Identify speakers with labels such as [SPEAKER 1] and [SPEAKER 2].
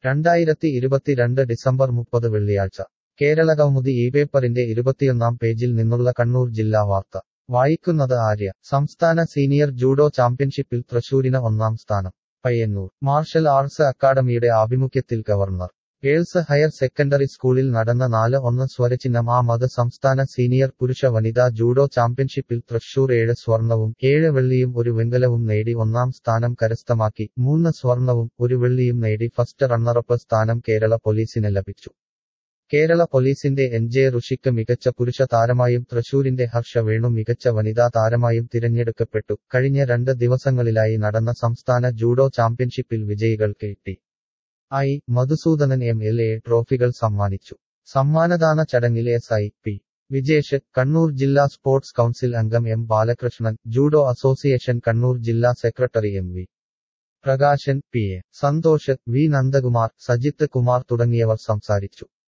[SPEAKER 1] രണ്ടായിരത്തി ഇരുപത്തിരണ്ട് ഡിസംബർ മുപ്പത് വെള്ളിയാഴ്ച കേരളകൗമുദി ഈ പേപ്പറിന്റെ ഇരുപത്തിയൊന്നാം പേജിൽ നിന്നുള്ള കണ്ണൂർ ജില്ലാ വാർത്ത വായിക്കുന്നത് ആര്യ സംസ്ഥാന സീനിയർ ജൂഡോ ചാമ്പ്യൻഷിപ്പിൽ തൃശൂരിന് ഒന്നാം സ്ഥാനം പയ്യന്നൂർ മാർഷൽ ആർട്സ് അക്കാദമിയുടെ ആഭിമുഖ്യത്തിൽ ഗവർണർ ഗേൾസ് ഹയർ സെക്കൻഡറി സ്കൂളിൽ നടന്ന നാല് ഒന്ന് സ്വരചിഹ്നം ആ മത് സംസ്ഥാന സീനിയർ പുരുഷ വനിതാ ജൂഡോ ചാമ്പ്യൻഷിപ്പിൽ തൃശൂർ ഏഴ് സ്വർണവും ഏഴ് വെള്ളിയും ഒരു വെങ്കലവും നേടി ഒന്നാം സ്ഥാനം കരസ്ഥമാക്കി മൂന്ന് സ്വർണവും ഒരു വെള്ളിയും നേടി ഫസ്റ്റ് റണ്ണറപ്പ് സ്ഥാനം കേരള പോലീസിന് ലഭിച്ചു കേരള പോലീസിന്റെ എൻ ജെ ഋഷിക്ക് മികച്ച പുരുഷ താരമായും തൃശൂരിന്റെ ഹർഷ വേണു മികച്ച വനിതാ താരമായും തിരഞ്ഞെടുക്കപ്പെട്ടു കഴിഞ്ഞ രണ്ട് ദിവസങ്ങളിലായി നടന്ന സംസ്ഥാന ജൂഡോ ചാമ്പ്യൻഷിപ്പിൽ വിജയികൾക്ക് T I Madhusoodanan M L A ട്രോഫികൾ സമ്മാനിച്ചു സമ്മാനദാന ചടങ്ങിൽ S I P Vijesh Kannur ജില്ലാ സ്പോർട്സ് കൗൺസിൽ അംഗം M Balakrishnan judo association Kannur ജില്ലാ secretary M V Prakashan P A Santhosh V Nandakumar Sajith Kumar തുടങ്ങിയവർ സംസാരിച്ചു